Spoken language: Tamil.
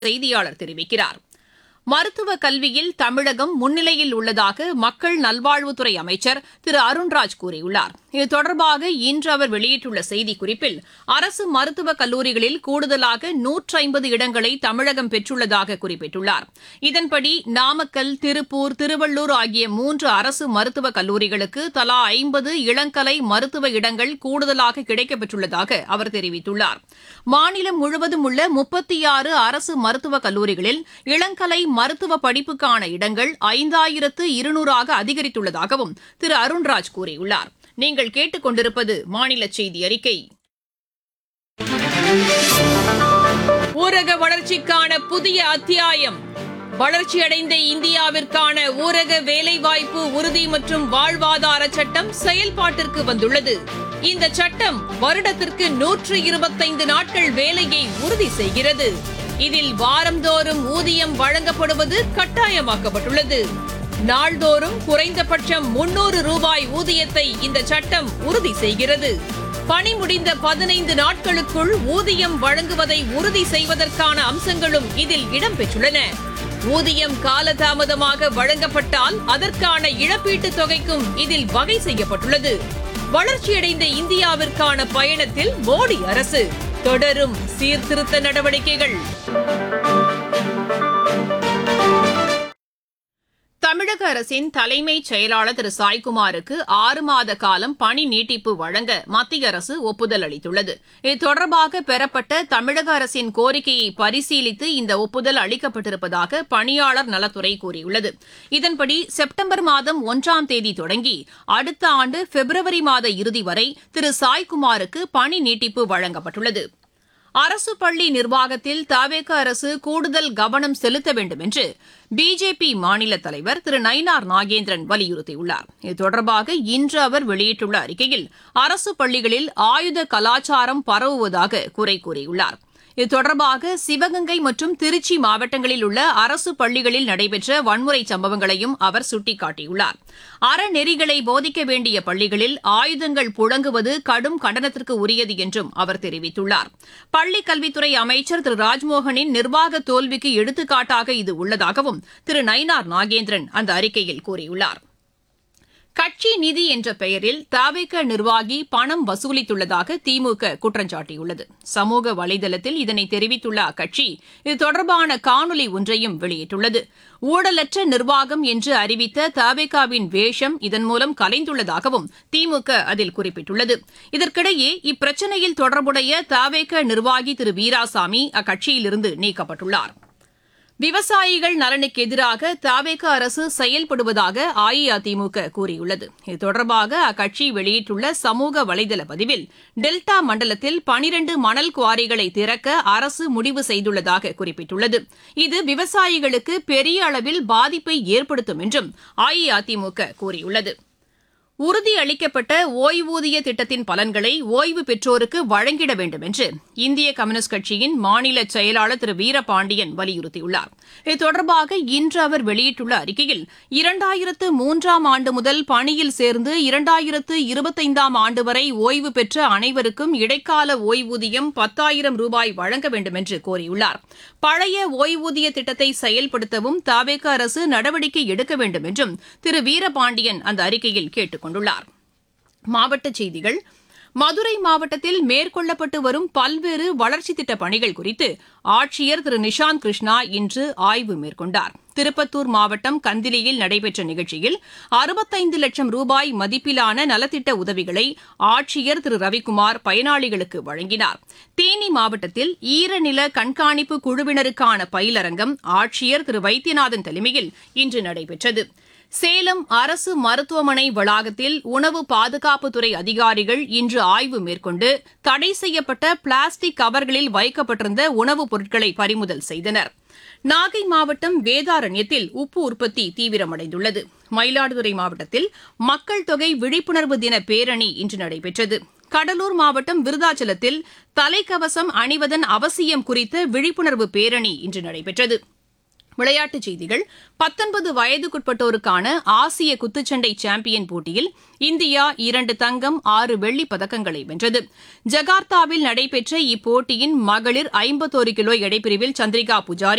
செய்தியாளர் தெரிவிக்கிறார் மருத்துவ கல்வியில் தமிழகம் முன்னிலையில் உள்ளதாக மக்கள் நல்வாழ்வுத்துறை அமைச்சர் திரு அருண்ராஜ் கூறியுள்ளார் இது தொடர்பாக இன்று அவர் வெளியிட்டுள்ள செய்திக்குறிப்பில் அரசு மருத்துவக் கல்லூரிகளில் கூடுதலாக நூற்றி ஐம்பது இடங்களை தமிழகம் பெற்றுள்ளதாக குறிப்பிட்டுள்ளார் இதன்படி நாமக்கல் திருப்பூர் திருவள்ளூர் ஆகிய மூன்று அரசு மருத்துவக் கல்லூரிகளுக்கு தலா ஐம்பது இளங்கலை மருத்துவ இடங்கள் கூடுதலாக கிடைக்கப்பெற்றுள்ளதாக அவர் தெரிவித்துள்ளார் மாநிலம் முழுவதும் உள்ள முப்பத்தி ஆறு அரசு மருத்துவக் கல்லூரிகளில் இளங்கலை மருத்துவ படிப்புக்கான இடங்கள் ஐந்தாயிரத்து இருநூறாக அதிகரித்துள்ளதாகவும் திரு அருண்ராஜ் கூறியுள்ளார் நீங்கள் கேட்டுக்கொண்டிருப்பது மாநில செய்தி அறிக்கை ஊரக வளர்ச்சிக்கான புதிய அத்தியாயம் வளர்ச்சியடைந்த இந்தியாவிற்கான ஊரக வேலைவாய்ப்பு உறுதி மற்றும் வாழ்வாதார சட்டம் செயல்பாட்டிற்கு வந்துள்ளது இந்த சட்டம் வருடத்திற்கு நூற்று இருபத்தைந்து நாட்கள் வேலையை உறுதி செய்கிறது இதில் வாரந்தோறும் ஊதியம் வழங்கப்படுவது கட்டாயமாக்கப்பட்டுள்ளது நாள்தோறும் குறைந்தபட்சம் முன்னூறு ரூபாய் ஊதியத்தை இந்த சட்டம் உறுதி செய்கிறது பணி முடிந்த பதினைந்து நாட்களுக்குள் ஊதியம் வழங்குவதை உறுதி செய்வதற்கான அம்சங்களும் இதில் இடம்பெற்றுள்ளன ஊதியம் காலதாமதமாக வழங்கப்பட்டால் அதற்கான இழப்பீட்டுத் தொகைக்கும் இதில் வகை செய்யப்பட்டுள்ளது வளர்ச்சியடைந்த இந்தியாவிற்கான பயணத்தில் மோடி அரசு தொடரும் சீர்திருத்த நடவடிக்கைகள் தமிழக அரசின் தலைமைச் செயலாளர் திரு சாய்குமாருக்கு ஆறு மாத காலம் பணி நீட்டிப்பு வழங்க மத்திய அரசு ஒப்புதல் அளித்துள்ளது இது தொடர்பாக பெறப்பட்ட தமிழக அரசின் கோரிக்கையை பரிசீலித்து இந்த ஒப்புதல் அளிக்கப்பட்டிருப்பதாக பணியாளர் நலத்துறை கூறியுள்ளது இதன்படி செப்டம்பர் மாதம் ஒன்றாம் தேதி தொடங்கி அடுத்த ஆண்டு பிப்ரவரி மாத இறுதி வரை திரு சாய்குமாருக்கு பணி நீட்டிப்பு வழங்கப்பட்டுள்ளது அரசு பள்ளி நிர்வாகத்தில் தவேக அரசு கூடுதல் கவனம் செலுத்த வேண்டும் என்று பிஜேபி மாநில தலைவர் திரு நயினார் நாகேந்திரன் வலியுறுத்தியுள்ளார் இது தொடர்பாக இன்று அவர் வெளியிட்டுள்ள அறிக்கையில் அரசு பள்ளிகளில் ஆயுத கலாச்சாரம் பரவுவதாக குறை கூறியுள்ளார் இது தொடர்பாக சிவகங்கை மற்றும் திருச்சி மாவட்டங்களில் உள்ள அரசு பள்ளிகளில் நடைபெற்ற வன்முறை சம்பவங்களையும் அவர் சுட்டிக்காட்டியுள்ளார் அறநெறிகளை போதிக்க வேண்டிய பள்ளிகளில் ஆயுதங்கள் புழங்குவது கடும் கண்டனத்திற்கு உரியது என்றும் அவர் தெரிவித்துள்ளார் பள்ளிக் கல்வித்துறை அமைச்சர் திரு ராஜ்மோகனின் நிர்வாக தோல்விக்கு எடுத்துக்காட்டாக இது உள்ளதாகவும் திரு நயினார் நாகேந்திரன் அந்த அறிக்கையில் கூறியுள்ளார் கட்சி நிதி என்ற பெயரில் தாவேக நிர்வாகி பணம் வசூலித்துள்ளதாக திமுக குற்றம் சாட்டியுள்ளது சமூக வலைதளத்தில் இதனை தெரிவித்துள்ள அக்கட்சி இது தொடர்பான காணொலி ஒன்றையும் வெளியிட்டுள்ளது ஊழலற்ற நிர்வாகம் என்று அறிவித்த தாவேகாவின் வேஷம் இதன் மூலம் கலைந்துள்ளதாகவும் திமுக அதில் குறிப்பிட்டுள்ளது இதற்கிடையே இப்பிரச்சினையில் தொடர்புடைய தாவேக நிர்வாகி திரு வீராசாமி அக்கட்சியிலிருந்து நீக்கப்பட்டுள்ளார் விவசாயிகள் நலனுக்கு எதிராக தாவேக அரசு செயல்படுவதாக அஇஅதிமுக கூறியுள்ளது இது தொடர்பாக அக்கட்சி வெளியிட்டுள்ள சமூக வலைதள பதிவில் டெல்டா மண்டலத்தில் பனிரண்டு மணல் குவாரிகளை திறக்க அரசு முடிவு செய்துள்ளதாக குறிப்பிட்டுள்ளது இது விவசாயிகளுக்கு பெரிய அளவில் பாதிப்பை ஏற்படுத்தும் என்றும் அஇஅதிமுக கூறியுள்ளது உறுதி அளிக்கப்பட்ட ஓய்வூதிய திட்டத்தின் பலன்களை ஓய்வு பெற்றோருக்கு வழங்கிட வேண்டும் என்று இந்திய கம்யூனிஸ்ட் கட்சியின் மாநில செயலாளர் திரு வீரபாண்டியன் வலியுறுத்தியுள்ளார் இது தொடர்பாக இன்று அவர் வெளியிட்டுள்ள அறிக்கையில் இரண்டாயிரத்து மூன்றாம் ஆண்டு முதல் பணியில் சேர்ந்து இரண்டாயிரத்து இருபத்தைந்தாம் ஆண்டு வரை ஓய்வு பெற்ற அனைவருக்கும் இடைக்கால ஓய்வூதியம் பத்தாயிரம் ரூபாய் வழங்க வேண்டும் என்று கோரியுள்ளார் பழைய ஓய்வூதிய திட்டத்தை செயல்படுத்தவும் தாவேக அரசு நடவடிக்கை எடுக்க வேண்டும் என்றும் திரு வீரபாண்டியன் அந்த அறிக்கையில் கேட்டுக் கொண்டுள்ளார் மாவட்டச் செய்திகள் மதுரை மாவட்டத்தில் மேற்கொள்ளப்பட்டு வரும் பல்வேறு வளர்ச்சித் திட்டப் பணிகள் குறித்து ஆட்சியர் திரு நிஷாந்த் கிருஷ்ணா இன்று ஆய்வு மேற்கொண்டார் திருப்பத்தூர் மாவட்டம் கந்திலியில் நடைபெற்ற நிகழ்ச்சியில் அறுபத்தைந்து லட்சம் ரூபாய் மதிப்பிலான நலத்திட்ட உதவிகளை ஆட்சியர் திரு ரவிக்குமார் பயனாளிகளுக்கு வழங்கினார் தேனி மாவட்டத்தில் ஈரநில கண்காணிப்பு குழுவினருக்கான பயிலரங்கம் ஆட்சியர் திரு வைத்தியநாதன் தலைமையில் இன்று நடைபெற்றது சேலம் அரசு மருத்துவமனை வளாகத்தில் உணவு பாதுகாப்புத்துறை அதிகாரிகள் இன்று ஆய்வு மேற்கொண்டு தடை செய்யப்பட்ட பிளாஸ்டிக் கவர்களில் வைக்கப்பட்டிருந்த உணவுப் பொருட்களை பறிமுதல் செய்தனர் நாகை மாவட்டம் வேதாரண்யத்தில் உப்பு உற்பத்தி தீவிரமடைந்துள்ளது மயிலாடுதுறை மாவட்டத்தில் மக்கள் தொகை விழிப்புணர்வு தின பேரணி இன்று நடைபெற்றது கடலூர் மாவட்டம் விருதாச்சலத்தில் தலைக்கவசம் அணிவதன் அவசியம் குறித்த விழிப்புணர்வு பேரணி இன்று நடைபெற்றது விளையாட்டுச் செய்திகள் பத்தொன்பது வயதுக்குட்பட்டோருக்கான ஆசிய குத்துச்சண்டை சாம்பியன் போட்டியில் இந்தியா இரண்டு தங்கம் ஆறு வெள்ளிப் பதக்கங்களை வென்றது ஜகார்த்தாவில் நடைபெற்ற இப்போட்டியின் மகளிர் ஐம்பத்தோரு கிலோ எடைப்பிரிவில் சந்திரிகா புஜாரி